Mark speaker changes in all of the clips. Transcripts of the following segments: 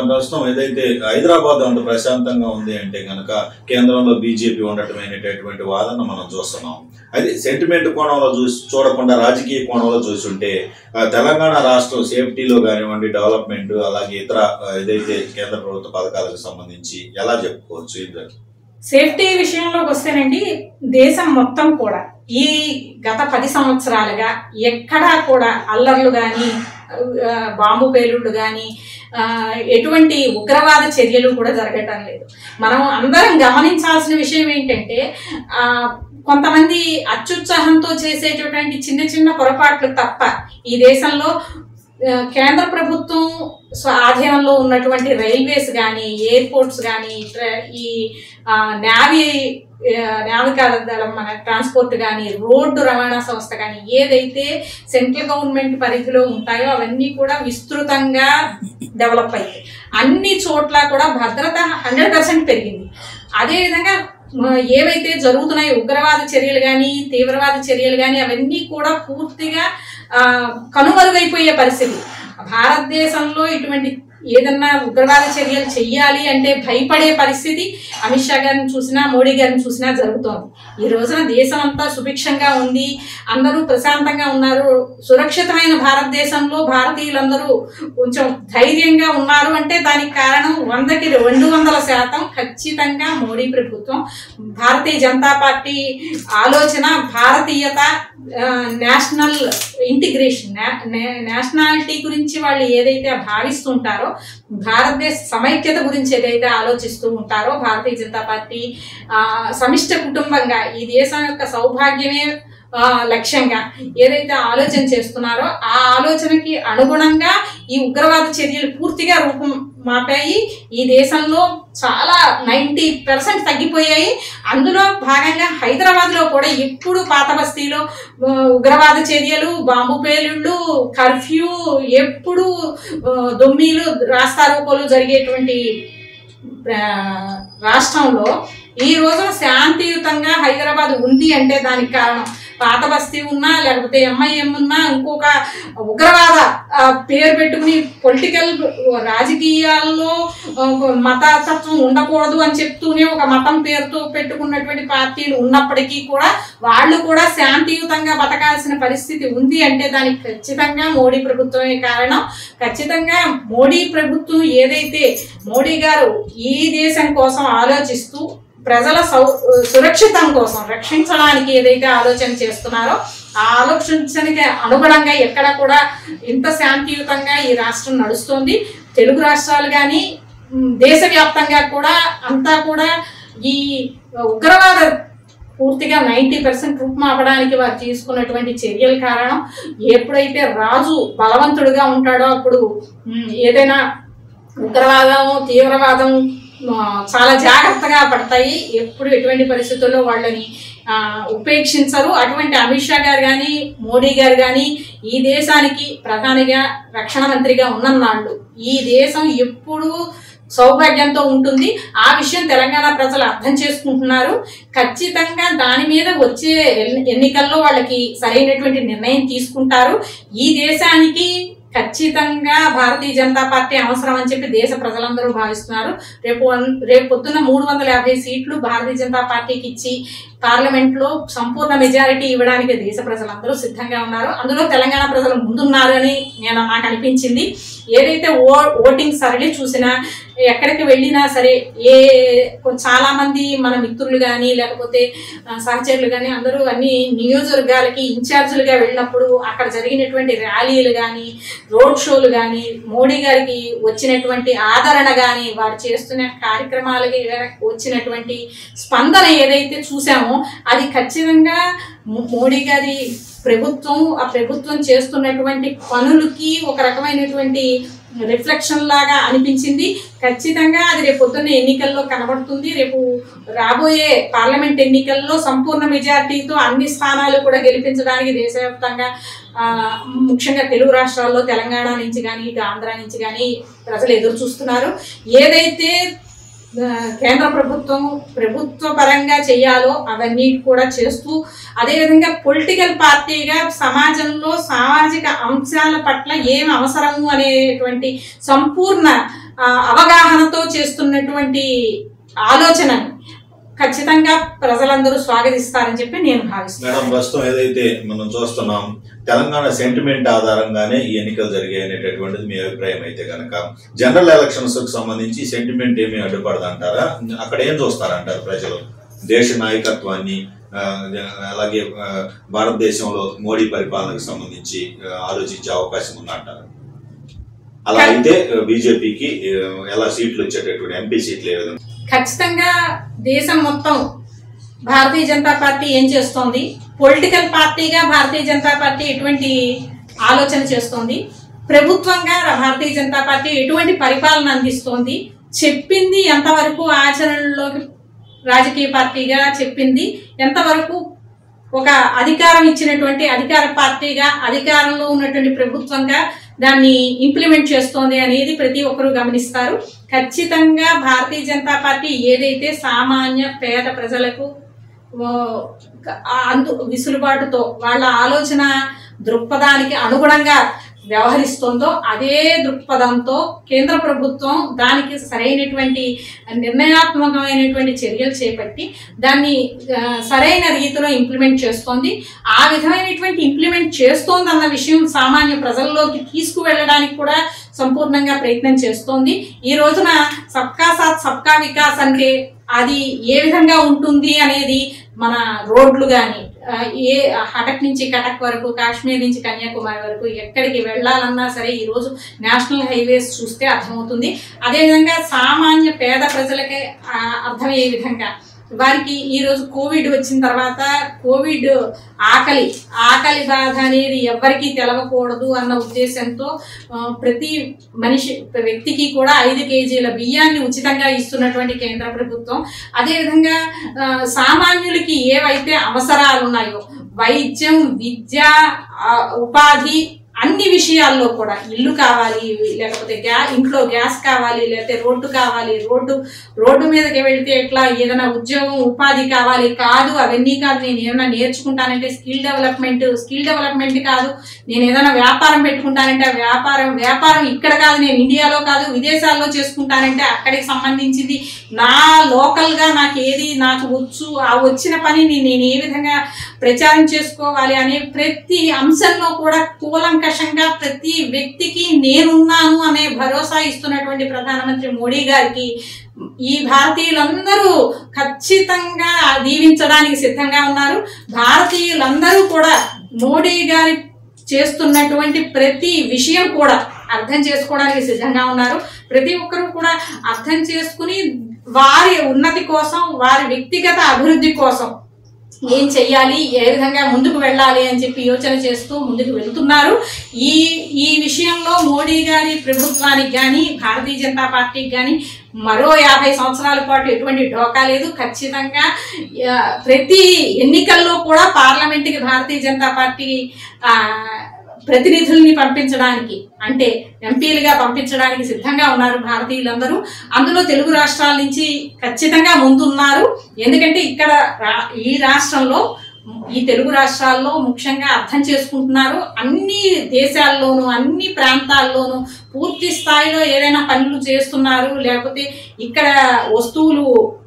Speaker 1: ప్రస్తుతం ఏదైతే హైదరాబాద్ అంత ప్రశాంతంగా ఉంది అంటే కనుక కేంద్రంలో బీజేపీ ఉండటం అనేటటువంటి వాదన మనం చూస్తున్నాం అది సెంటిమెంట్ కోణంలో చూసి చూడకుండా రాజకీయ కోణంలో చూస్తుంటే ఆ, తెలంగాణ రాష్ట్రం సేఫ్టీలో కానివ్వండి డెవలప్మెంట్ అలాగే ఇతర ఆ, ఏదైతే కేంద్ర ప్రభుత్వ పథకాలకు సంబంధించి ఎలా చెప్పుకోవచ్చు ఇద్దరు
Speaker 2: సేఫ్టీ విషయంలోకి వస్తేనండి దేశం మొత్తం కూడా ఈ గత పది సంవత్సరాలుగా ఎక్కడా కూడా అల్లర్లు కానీ బాంబు పేలుళ్ళు కానీ ఎటువంటి ఉగ్రవాద చర్యలు కూడా జరగటం లేదు మనం అందరం గమనించాల్సిన విషయం ఏంటంటే ఆ, కొంతమంది అత్యుత్సాహంతో చేసేటటువంటి చిన్న చిన్న పొరపాట్లు తప్ప ఈ దేశంలో ఆ, కేంద్ర ప్రభుత్వం స్వ- ఆధీనంలో ఉన్నటువంటి రైల్వేస్ కానీ ఎయిర్పోర్ట్స్ కానీ ఈ ఆ, నావీ ఆ, నావికా దళం మన ట్రాన్స్పోర్ట్ కానీ రోడ్డు రవాణా సంస్థ కానీ ఏదైతే సెంట్రల్ గవర్నమెంట్ పరిధిలో ఉంటాయో అవన్నీ కూడా విస్తృతంగా డెవలప్ అయ్యాయి అన్ని చోట్ల కూడా భద్రత హండ్రెడ్ పర్సెంట్ పెరిగింది అదేవిధంగా ఆ, ఏవైతే జరుగుతున్నాయి ఉగ్రవాద చర్యలు కానీ తీవ్రవాద చర్యలు కానీ అవన్నీ కూడా పూర్తిగా ఆ, కనుమరుగైపోయే పరిస్థితి భారతదేశంలో ఇటువంటి ఏదన్నా ఉగ్రవాద చర్యలు చెయ్యాలి అంటే భయపడే పరిస్థితి అమిత్ షా గారిని చూసినా మోడీ గారిని చూసినా జరుగుతోంది ఈ రోజున దేశం అంతా సుభిక్షంగా ఉంది అందరూ ప్రశాంతంగా ఉన్నారు సురక్షితమైన భారతదేశంలో భారతీయులందరూ కొంచెం ధైర్యంగా ఉన్నారు అంటే దానికి కారణం వందకి రెండు వందల శాతం ఖచ్చితంగా మోడీ ప్రభుత్వం భారతీయ జనతా పార్టీ ఆలోచన భారతీయత ఆ, నేషనల్ ఇంటిగ్రేషన్ నా- నే- నేషనాలిటీ గురించి వాళ్ళు ఏదైతే భావిస్తుంటారో భారతదేశ సమైక్యత గురించి ఏదైతే ఆలోచిస్తూ ఉంటారో భారతీయ జనతా పార్టీ ఆ, సమిష్ట కుటుంబంగా ఈ దేశం యొక్క సౌభాగ్యమే ఆ, లక్ష్యంగా ఏదైతే ఆలోచన చేస్తున్నారో ఆ ఆలోచనకి అనుగుణంగా ఈ ఉగ్రవాద చర్యలు పూర్తిగా రూపం మాపాయి ఈ దేశంలో చాలా నైంటీ పర్సెంట్ తగ్గిపోయాయి అందులో భాగంగా హైదరాబాద్ లో కూడా ఎప్పుడు పాత బస్తీలో ఆ, ఉగ్రవాద చర్యలు బాంబు పేలుళ్ళు కర్ఫ్యూ ఎప్పుడు ఆ, దొమ్మీలు రాస్తారోకోలు జరిగేటువంటి ఆ, రాష్ట్రంలో ఈ రోజు శాంతియుతంగా హైదరాబాద్ ఉంది అంటే దానికి కారణం పాత బస్తీ ఉన్నా లేకపోతే ఎంఐఎం ఉన్నా ఇంకొక ఉగ్రవాద ఆ, పేరు పెట్టుకుని పొలిటికల్ రాజకీయాల్లో ఆ, మతతత్వం ఉండకూడదు అని చెప్తూనే ఒక మతం పేరుతో పెట్టుకున్నటువంటి పార్టీలు ఉన్నప్పటికీ కూడా వాళ్ళు కూడా శాంతియుతంగా బతకాల్సిన పరిస్థితి ఉంది అంటే దానికి ఖచ్చితంగా మోడీ ప్రభుత్వమే కారణం ఖచ్చితంగా మోడీ ప్రభుత్వం ఏదైతే మోడీ గారు ఈ దేశం కోసం ఆలోచిస్తూ ప్రజల సౌ సురక్షితం కోసం రక్షించడానికి ఏదైతే ఆలోచన చేస్తున్నారో ఆ ఆలోచించడానికి అనుగుణంగా ఎక్కడ కూడా ఇంత శాంతియుతంగా ఈ రాష్ట్రం నడుస్తుంది తెలుగు రాష్ట్రాలు కానీ దేశవ్యాప్తంగా కూడా అంతా కూడా ఈ ఉగ్రవాద పూర్తిగా నైంటీ పర్సెంట్ రూపుమాపడానికి వారు తీసుకున్నటువంటి చర్యల కారణం ఎప్పుడైతే రాజు బలవంతుడుగా ఉంటాడో అప్పుడు ఉమ్, ఏదైనా ఉగ్రవాదం తీవ్రవాదం ఆ, చాలా జాగ్రత్తగా పడతాయి ఎప్పుడు ఎటువంటి పరిస్థితుల్లో వాళ్ళని ఆ, ఉపేక్షించరు అటువంటి అమిత్ షా గారు కానీ మోడీ గారు కానీ ఈ దేశానికి ప్రధానిగా రక్షణ మంత్రిగా ఉన్నన్నాళ్ళు ఈ దేశం ఎప్పుడూ సౌభాగ్యంతో ఉంటుంది ఆ విషయం తెలంగాణ ప్రజలు అర్థం చేసుకుంటున్నారు ఖచ్చితంగా దాని మీద వచ్చే ఎన్ని- ఎన్నికల్లో వాళ్ళకి సరైనటువంటి నిర్ణయం తీసుకుంటారు ఈ దేశానికి ఖచ్చితంగా భారతీయ జనతా పార్టీ అవసరం అని చెప్పి దేశ ప్రజలందరూ భావిస్తున్నారు రేపు వన్- రేపు పొద్దున్న మూడు వందల యాభై సీట్లు భారతీయ జనతా పార్టీకి ఇచ్చి పార్లమెంట్ లో సంపూర్ణ మెజారిటీ ఇవ్వడానికి దేశ ప్రజలందరూ సిద్ధంగా ఉన్నారు అందులో తెలంగాణ ప్రజలు ముందున్నారు అని నేను నాకు అనిపించింది ఏదైతే ఓ ఓటింగ్ సరళి చూసినా ఎక్కడికి వెళ్ళినా సరే ఏ కొ- చాలా మంది మన మిత్రులు కానీ లేకపోతే ఆ, సహచరులు కానీ అందరూ అన్ని నియోజకవర్గాలకి ఇన్ఛార్జీలుగా వెళ్ళినప్పుడు అక్కడ జరిగినటువంటి ర్యాలీలు కానీ రోడ్ షోలు కానీ మోడీ గారికి వచ్చినటువంటి ఆదరణ కానీ వారు చేస్తున్న కార్యక్రమాలకి వచ్చినటువంటి స్పందన ఏదైతే చూసామో అది ఖచ్చితంగా మో- మోడీ గారి ప్రభుత్వం ఆ ప్రభుత్వం చేస్తున్నటువంటి పనులకి ఒక రకమైనటువంటి రిఫ్లెక్షన్ లాగా అనిపించింది ఖచ్చితంగా అది రేపు పొద్దున్న ఎన్నికల్లో కనబడుతుంది రేపు రాబోయే పార్లమెంట్ ఎన్నికల్లో సంపూర్ణ మెజార్టీతో అన్ని స్థానాలు కూడా గెలిపించడానికి దేశవ్యాప్తంగా ఆ, ముఖ్యంగా తెలుగు రాష్ట్రాల్లో తెలంగాణ నుంచి కానీ ఇటు ఆంధ్ర నుంచి కానీ ప్రజలు ఎదురు చూస్తున్నారు ఏదైతే ఆ, కేంద్ర ప్రభుత్వం ప్రభుత్వ పరంగా చేయాలో అవన్నీ కూడా చేస్తూ అదేవిధంగా పొలిటికల్ పార్టీగా సమాజంలో సామాజిక అంశాల పట్ల ఏం అవసరము అనేటువంటి సంపూర్ణ ఆ, అవగాహనతో చేస్తున్నటువంటి ఆలోచనని ఖచ్చితంగా ప్రజలందరూ స్వాగతిస్తారని చెప్పి నేను భావిస్తున్నాను
Speaker 1: మేడం ప్రస్తుతం ఏదైతే మనం చూస్తున్నాం తెలంగాణ సెంటిమెంట్ ఆధారంగానే ఈ ఎన్నికలు జరిగాయి అనేటటువంటిది మీ అభిప్రాయం అయితే కనుక జనరల్ ఎలక్షన్స్ కు సంబంధించి సెంటిమెంట్ ఏమి అడ్డుపడదంటారా అక్కడ ఏం చూస్తారంటారు ప్రజలు దేశ నాయకత్వాన్ని ఆ, అలాగే ఆ, భారతదేశంలో మోడీ పరిపాలనకు సంబంధించి ఆ, ఆలోచించే అవకాశం ఉందంటారు అలా అయితే బీజేపీకి ఎలా సీట్లు వచ్చేటటువంటి ఎంపీ సీట్లు ఏ విధంగా
Speaker 2: ఖచ్చితంగా దేశం మొత్తం భారతీయ జనతా పార్టీ ఏం చేస్తోంది పొలిటికల్ పార్టీగా భారతీయ జనతా పార్టీ ఎటువంటి ఆలోచన చేస్తోంది ప్రభుత్వంగా భారతీయ జనతా పార్టీ ఎటువంటి పరిపాలన అందిస్తోంది చెప్పింది ఎంతవరకు ఆచరణలోకి రాజకీయ పార్టీగా చెప్పింది ఎంతవరకు ఒక అధికారం ఇచ్చినటువంటి అధికార పార్టీగా అధికారంలో ఉన్నటువంటి ప్రభుత్వంగా దాన్ని ఇంప్లిమెంట్ చేస్తోంది అనేది ప్రతి ఒక్కరూ గమనిస్తారు ఖచ్చితంగా భారతీయ జనతా పార్టీ ఏదైతే సామాన్య పేద ప్రజలకు ఓ, ఆ అందు విసులుబాటుతో వాళ్ళ ఆలోచన దృక్పథానికి అనుగుణంగా వ్యవహరిస్తోందో అదే దృక్పథంతో కేంద్ర ప్రభుత్వం దానికి సరైనటువంటి నిర్ణయాత్మకమైనటువంటి చర్యలు చేపట్టి దాన్ని ఆ, సరైన రీతిలో ఇంప్లిమెంట్ చేస్తోంది ఆ విధమైనటువంటి ఇంప్లిమెంట్ చేస్తోంది అన్న విషయం సామాన్య ప్రజల్లోకి తీసుకువెళ్ళడానికి కూడా సంపూర్ణంగా ప్రయత్నం చేస్తోంది ఈ రోజున సబ్కా సాత్ సబ్కా వికాస్ అంటే అది ఏ విధంగా ఉంటుంది అనేది మన రోడ్లు కానీ ఏ హటక్ నుంచి కటక్ వరకు కాశ్మీర్ నుంచి కన్యాకుమారి వరకు ఎక్కడికి వెళ్ళాలన్నా సరే ఈ రోజు నేషనల్ హైవేస్ చూస్తే అర్థమవుతుంది అదేవిధంగా సామాన్య పేద ప్రజలకే ఆ, అర్థమయ్యే విధంగా వారికి ఈ రోజు కోవిడ్ వచ్చిన తర్వాత కోవిడ్ ఆకలి ఆకలి బాధ అనేది ఎవ్వరికీ తెలవకూడదు అన్న ఉద్దేశంతో ఆ, ప్రతి మనిషి వ్యక్తికి కూడా ఐదు కేజీల బియ్యాన్ని ఉచితంగా ఇస్తున్నటువంటి కేంద్ర ప్రభుత్వం అదేవిధంగా ఆ, సామాన్యులకి ఏవైతే అవసరాలు ఉన్నాయో వైద్యం విద్య ఆ, ఉపాధి అన్ని విషయాల్లో కూడా ఇల్లు కావాలి లేకపోతే గ్యా ఇంట్లో గ్యాస్ కావాలి లేకపోతే రోడ్డు కావాలి రోడ్డు రోడ్డు మీదకి వెళ్తే ఎట్లా ఏదైనా ఉద్యోగం ఉపాధి కావాలి కాదు అవన్నీ కాదు నేను ఏమైనా నేర్చుకుంటానంటే స్కిల్ డెవలప్మెంట్ స్కిల్ డెవలప్మెంట్ కాదు నేను ఏదైనా వ్యాపారం పెట్టుకుంటానంటే ఆ వ్యాపారం వ్యాపారం ఇక్కడ కాదు నేను ఇండియాలో కాదు విదేశాల్లో చేసుకుంటానంటే అక్కడికి సంబంధించింది నా లోకల్ గా నాకు ఏది నాకు వచ్చు ఆ వచ్చిన పనిని నేను ఏ విధంగా ప్రచారం చేసుకోవాలి అనే ప్రతి అంశంలో కూడా కూలంకషంగా ప్రతి వ్యక్తికి నేనున్నాను అనే భరోసా ఇస్తున్నటువంటి ప్రధానమంత్రి మోడీ గారికి ఈ భారతీయులందరూ ఖచ్చితంగా దీవించడానికి సిద్ధంగా ఉన్నారు భారతీయులందరూ కూడా మోడీ గారి చేస్తున్నటువంటి ప్రతి విషయం కూడా అర్థం చేసుకోవడానికి సిద్ధంగా ఉన్నారు ప్రతి ఒక్కరూ కూడా అర్థం చేసుకుని వారి ఉన్నతి కోసం వారి వ్యక్తిగత అభివృద్ధి కోసం ఏం చెయ్యాలి ఏ విధంగా ముందుకు వెళ్ళాలి అని చెప్పి యోచన చేస్తూ ముందుకు వెళ్తున్నారు ఈ ఈ విషయంలో మోడీ గారి ప్రభుత్వానికి కానీ భారతీయ జనతా పార్టీకి కానీ మరో యాభై సంవత్సరాల పాటు ఎటువంటి ఢోకా లేదు ఖచ్చితంగా ఆ, ప్రతి ఎన్నికల్లో కూడా పార్లమెంట్కి భారతీయ జనతా పార్టీ ఆ, ప్రతినిధుల్ని పంపించడానికి అంటే ఎంపీలుగా పంపించడానికి సిద్ధంగా ఉన్నారు భారతీయులందరూ అందులో తెలుగు రాష్ట్రాల నుంచి ఖచ్చితంగా ముందున్నారు ఎందుకంటే ఇక్కడ రా- ఈ రాష్ట్రంలో ఈ తెలుగు రాష్ట్రాల్లో ముఖ్యంగా అర్థం చేసుకుంటున్నారు అన్ని దేశాల్లోనూ అన్ని ప్రాంతాల్లోనూ పూర్తి స్థాయిలో ఏదైనా పనులు చేస్తున్నారు లేకపోతే ఇక్కడ వస్తువులు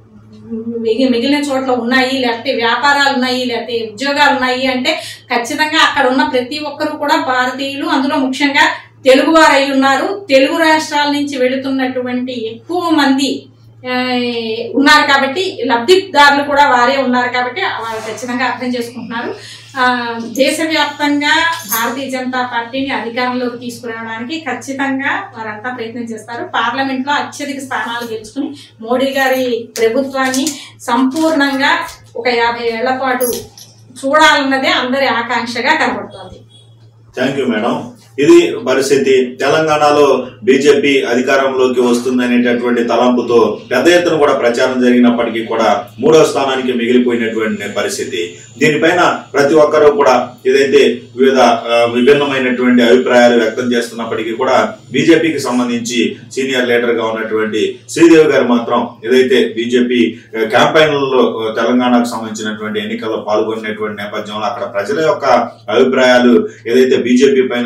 Speaker 2: మిగి మిగిలిన చోట్ల ఉన్నాయి లేకపోతే వ్యాపారాలు ఉన్నాయి లేకపోతే ఉద్యోగాలు ఉన్నాయి అంటే ఖచ్చితంగా అక్కడ ఉన్న ప్రతి ఒక్కరు కూడా భారతీయులు అందులో ముఖ్యంగా తెలుగు వారు అయి ఉన్నారు తెలుగు రాష్ట్రాల నుంచి వెళుతున్నటువంటి ఎక్కువ మంది ఆ, ఉన్నారు కాబట్టి లబ్ధిదారులు కూడా వారే ఉన్నారు కాబట్టి వారు ఖచ్చితంగా అర్థం చేసుకుంటున్నారు ఆ, దేశవ్యాప్తంగా భారతీయ జనతా పార్టీని అధికారంలోకి తీసుకురావడానికి ఖచ్చితంగా వారంతా ప్రయత్నం చేస్తారు పార్లమెంట్ లో అత్యధిక స్థానాలు గెలుచుకుని మోడీ గారి ప్రభుత్వాన్ని సంపూర్ణంగా ఒక యాభై ఏళ్ల పాటు చూడాలన్నదే అందరి ఆకాంక్షగా కనబడుతోంది
Speaker 1: థ్యాంక్ యూ మేడం ఇది పరిస్థితి తెలంగాణలో బీజేపీ అధికారంలోకి వస్తుందనేటటువంటి తలంపుతో పెద్ద ఎత్తున కూడా ప్రచారం జరిగినప్పటికీ కూడా మూడో స్థానానికి మిగిలిపోయినటువంటి పరిస్థితి దీనిపైన ప్రతి ఒక్కరూ కూడా ఏదైతే వివిధ ఆ, విభిన్నమైనటువంటి అభిప్రాయాలు వ్యక్తం చేస్తున్నప్పటికీ కూడా బీజేపీకి సంబంధించి సీనియర్ లీడర్ గా ఉన్నటువంటి శ్రీదేవి గారు మాత్రం ఏదైతే బీజేపీ క్యాంపెయిన్లలో తెలంగాణకు సంబంధించినటువంటి ఎన్నికల్లో పాల్గొనేటువంటి నేపథ్యంలో అక్కడ ప్రజల యొక్క అభిప్రాయాలు ఏదైతే బీజేపీ పైన సానుకూల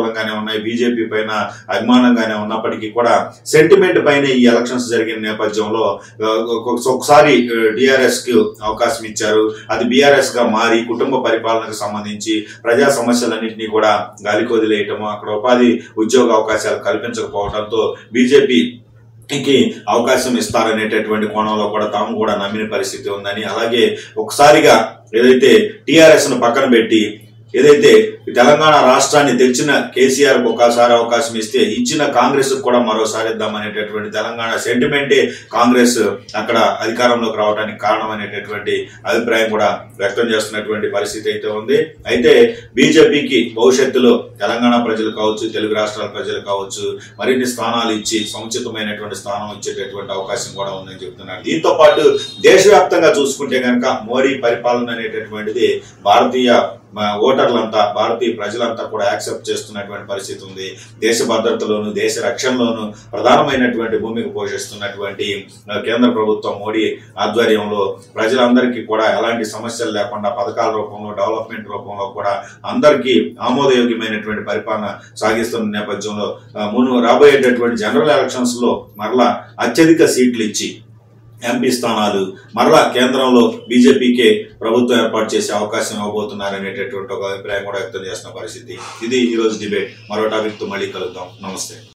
Speaker 1: సానుకూలంగానే ఉన్నాయి బీజేపీ పైన అభిమానంగానే ఉన్నప్పటికీ కూడా సెంటిమెంట్ పైన ఈ ఎలక్షన్స్ జరిగిన నేపథ్యంలో ఆ, ఒక- ఒకసారి డిఆర్ఎస్ కి అవకాశం ఇచ్చారు అది బీఆర్ఎస్ గా మారి కుటుంబ పరిపాలనకు సంబంధించి ప్రజా సమస్యలన్నింటినీ కూడా గాలికి వదిలేయటము అక్కడ ఉపాధి ఉద్యోగ అవకాశాలు కల్పించకపోవడంతో బీజేపీ కి అవకాశం ఇస్తారనేటటువంటి కోణంలో కూడా తాము కూడా నమ్మిన పరిస్థితి ఉందని అలాగే ఒకసారిగా ఏదైతే టిఆర్ఎస్ ను పక్కన పెట్టి ఏదైతే తెలంగాణ రాష్ట్రాన్ని తెచ్చిన కేసీఆర్ కు ఒకసారి అవకాశం ఇస్తే ఇచ్చిన కాంగ్రెస్ కూడా మరోసారి ఇద్దామనేటటువంటి తెలంగాణ సెంటిమెంటే కాంగ్రెస్ అక్కడ అధికారంలోకి రావడానికి కారణం అనేటటువంటి అభిప్రాయం కూడా వ్యక్తం చేస్తున్నటువంటి పరిస్థితి అయితే ఉంది అయితే బీజేపీకి భవిష్యత్తులో తెలంగాణ ప్రజలు కావచ్చు తెలుగు రాష్ట్రాల ప్రజలు కావచ్చు మరిన్ని స్థానాలు ఇచ్చి సముచితమైనటువంటి స్థానం ఇచ్చేటటువంటి అవకాశం కూడా ఉందని చెప్తున్నారు దీంతో పాటు దేశవ్యాప్తంగా చూసుకుంటే కనుక మోడీ పరిపాలన అనేటటువంటిది భారతీయ మ, ఓటర్లంతా భారతీయ ప్రజలంతా కూడా యాక్సెప్ట్ చేస్తున్నటువంటి పరిస్థితి ఉంది దేశ భద్రతలోను దేశ రక్షణలోను ప్రధానమైనటువంటి భూమిక పోషిస్తున్నటువంటి ఆ, కేంద్ర ప్రభుత్వం మోడీ ఆధ్వర్యంలో ప్రజలందరికీ కూడా ఎలాంటి సమస్యలు లేకుండా పథకాల రూపంలో డెవలప్మెంట్ రూపంలో కూడా అందరికీ ఆమోదయోగ్యమైనటువంటి పరిపాలన సాగిస్తున్న నేపథ్యంలో ఆ, మును రాబోయేటటువంటి జనరల్ ఎలక్షన్స్ లో మరలా అత్యధిక సీట్లు ఇచ్చి ఎంపీ స్థానాలు మరలా కేంద్రంలో బీజేపీకే ప్రభుత్వం ఏర్పాటు చేసే అవకాశం ఇవ్వబోతున్నారనేటటువంటి ఒక అభిప్రాయం కూడా వ్యక్తం చేస్తున్న పరిస్థితి ఇది ఈ రోజు డిబేట్ మరో టాపిక్ తో మళ్ళీ కలుద్దాం నమస్తే